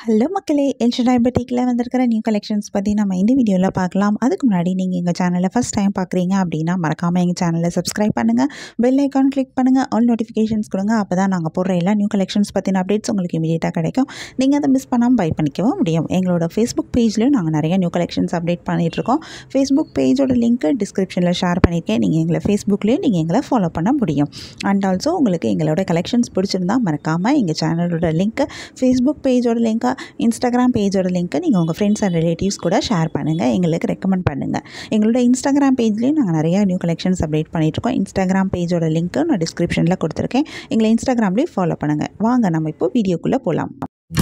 hello மக்களே El Shaddai பட்டிக்கில் வந்திருக்கிற new collections பற்றி நம்ம இந்த வீடியோவில் பார்க்கலாம் அதுக்கு முன்னாடி நீங்கள் எங்கள் சேனலை ஃபஸ்ட் டைம் பார்க்குறீங்க அப்படின்னா மறக்காமல் எங்கள் சேனலை சப்ஸ்கிரைப் பண்ணுங்கள் பெல் ஐக்கான் கிளிக் பண்ணுங்கள் ஆல் நோட்டிஃபிகேஷன்ஸ் கொடுங்க அப்போ தான் நாங்கள் போடுற எல்லா நியூ கலெக்ஷன்ஸ் பற்றின அப்டேட்ஸ் உங்களுக்கு இமீடியட்டாக கிடைக்கும் நீங்கள் அதை மிஸ் பண்ணாமல் பை பண்ணிக்கவும் முடியும் எங்களோட ஃபேஸ்புக் பேஜ்லையும் நாங்கள் நிறைய நியூ கலெக்ஷன்ஸ் அப்டேட் பண்ணிகிட்ருக்கோம் ஃபேஸ்புக் பேஜோட லிங்க்கு டிஸ்கிரிப்ஷனில் ஷேர் பண்ணியிருக்கேன் நீங்கள் எங்களை ஃபேஸ்புக்லேயும் நீங்கள் எங்களை ஃபாலோ பண்ண முடியும் அண்ட் ஆல்சோ உங்களுக்கு எங்களோட கலெக்ஷன்ஸ் பிடிச்சிருந்தா மறக்காமல் எங்கள் சேனலோட லிங்க்கு ஃபேஸ்புக் பேஜோட லிங்க்கை இன்ஸ்டாகிராம் பேஜோட லிங்க்கை நீங்கள் உங்கள் ஃப்ரெண்ட்ஸ் அண்ட் ரிலேட்டிவ்ஸ் கூட ஷேர் பண்ணுங்கள் எங்களுக்கு ரெக்கமெண்ட் பண்ணுங்கள் எங்களோட இன்ஸ்டாகிராம் பேஜ்லேயும் நாங்கள் நிறைய நியூ கலெக்ஷன்ஸ் அப்டேட் பண்ணிகிட்ருக்கோம் இன்ஸ்டாகிராம் பேஜோட லிங்க்கு நான் டிஸ்கிரிப்ஷனில் கொடுத்துருக்கேன் எங்களை இன்ஸ்டாகிராம்லேயும் ஃபாலோ பண்ணுங்கள் வாங்க நம்ம இப்போ வீடியோக்குள்ளே போகலாம்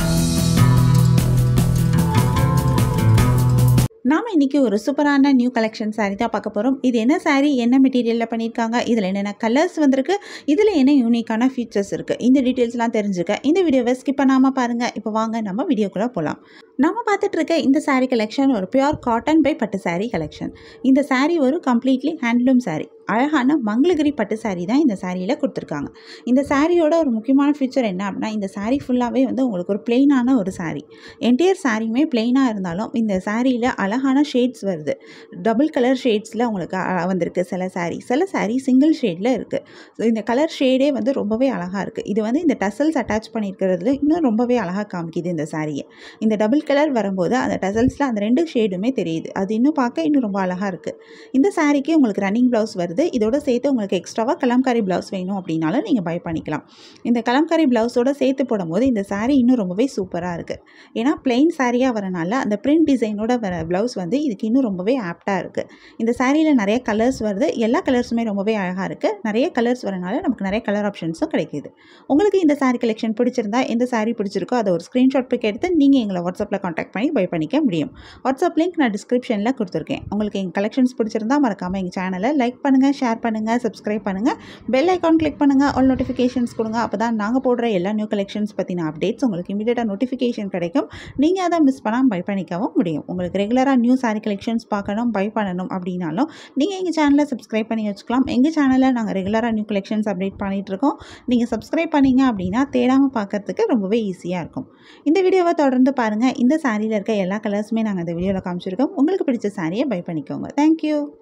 நாம் இன்றைக்கி ஒரு சூப்பரான நியூ கலெக்ஷன் saree தான் பார்க்க போகிறோம் இது என்ன saree என்ன மெட்டீரியலில் பண்ணியிருக்காங்க இதில் என்னென்ன கலர்ஸ் வந்திருக்கு இதில் என்ன யூனிக்கான ஃபீச்சர்ஸ் இருக்குது இந்த டீட்டெயில்ஸ்லாம் தெரிஞ்சுக்க இந்த வீடியோவை ஸ்கிப் பண்ணாமல் பாருங்கள் இப்போ வாங்க நம்ம வீடியோக்குள்ளே போகலாம் நம்ம பார்த்துட்டு இருக்க இந்த saree கலெக்ஷன் ஒரு பியூர் காட்டன் பை பட்டு saree கலெக்ஷன் இந்த saree ஒரு கம்ப்ளீட்லி ஹேண்ட்லூம் saree அழகான மங்களகிரி பட்டு saree தான் இந்த சாரியில் கொடுத்துருக்காங்க இந்த சாரியோட ஒரு முக்கியமான ஃபீச்சர் என்ன அப்படின்னா இந்த saree ஃபுல்லாகவே வந்து உங்களுக்கு ஒரு பிளெயினான ஒரு saree என்டையர் சாரியுமே பிளெயினாக இருந்தாலும் இந்த சாரியில் அழகான ஷேட்ஸ் வருது டபுள் கலர் ஷேட்ஸில் உங்களுக்கு அ- வந்திருக்கு சில saree சில saree சிங்கிள் ஷேடில் இருக்குது ஸோ இந்த கலர் ஷேடே வந்து ரொம்பவே அழகாக இருக்குது இது வந்து இந்த டசல்ஸ் அட்டாச் பண்ணியிருக்கிறதுல இன்னும் ரொம்பவே அழகாக காமிக்குது இந்த சாரியை இந்த டபுள் கலர் வரும்போது அந்த டசல்ஸில் அந்த ரெண்டு ஷேடுமே தெரியுது அது இன்னும் பார்க்க இன்னும் ரொம்ப அழகாக இருக்குது இந்த சாரிக்கு உங்களுக்கு ரன்னிங் ப்ளவுஸ் வருது இதோட சேர்த்து உங்களுக்கு எக்ஸ்ட்ராவாக கலம்காரி ப்ளவுஸ் வேணும் அப்படின்னாலும் நீங்கள் பை பண்ணிக்கலாம் இந்த கலம்காரி ப்ளவுஸோட சேர்த்து போடும்போது இந்த saree இன்னும் ரொம்பவே சூப்பராக இருக்குது ஏன்னா பிளெயின் சாரியாக வரனால அந்த பிரிண்ட் டிசைனோட வர ப்ளவுஸ் வந்து இதுக்கு இன்னும் ரொம்பவே ஆப்டாக இருக்குது இந்த சாரியில் நிறைய கலர்ஸ் வருது எல்லா கலர்ஸுமே ரொம்பவே அழகாக இருக்குது நிறைய கலர்ஸ் வரனால நமக்கு நிறைய கலர் ஆப்ஷன்ஸும் கிடைக்குது உங்களுக்கு இந்த saree கலெக்ஷன் பிடிச்சிருந்தா எந்த saree பிடிச்சிருக்கோ அதை ஒரு ஸ்க்ரீன்ஷாட் பிக் எடுத்து நீங்கள் எங்களை வாட்ஸ்அப்பில் காண்டாக்ட் பண்ணி பை பண்ணிக்க முடியும் வாட்ஸ்அப் லிங்க் நான் டிஸ்கிரிப்ஷனில் கொடுத்துருக்கேன் உங்களுக்கு எங்கள் கலெக்ஷன்ஸ் பிடிச்சிருந்தா மறக்காமல் எங்கள் சேனலை லைக் பண்ணுங்கள் ஷேர் பண்ணுங்கள் சப்ஸ்கிரைப் பண்ணுங்கள் பெல் ஐக்கான் கிளிக் பண்ணுங்கள் ஆல் நோட்டிஃபிகேஷன்ஸ் கொடுங்க அப்போ தான் நாங்கள் போடுற எல்லா நியூ கலெக்ஷன்ஸ் பற்றின அப்டேட்ஸ் உங்களுக்கு இமீடியட்டாக நோட்டிஃபிகேஷன் கிடைக்கும் நீங்கள் அதை மிஸ் பண்ணாமல் பை பண்ணிக்கவும் முடியும் உங்களுக்கு ரெகுலராக நியூ சாரி கலெக்ஷன்ஸ் பார்க்கணும் பை பண்ணணும் அப்படின்னாலும் நீங்கள் எங்கள் சேனலை சப்ஸ்கிரைப் பண்ணி வச்சுக்கலாம் எங்கள் சேனலில் நாங்கள் ரெகுலராக நியூ கலெக்ஷன்ஸ் அப்டேட் பண்ணிகிட்டு இருக்கோம் நீங்கள் சப்ஸ்கிரைப் பண்ணீங்க அப்படின்னா தேடாமல் பார்க்கறதுக்கு ரொம்பவே ஈஸியாக இருக்கும் இந்த வீடியோவை தொடர்ந்து பாருங்கள் இந்த சாரியில் இருக்க எல்லா கலர்ஸுமே நாங்கள் இந்த வீடியோவில் காமிச்சிருக்கோம் உங்களுக்கு பிடிச்ச சாரியை பை பண்ணிக்கோங்க தேங்க்யூ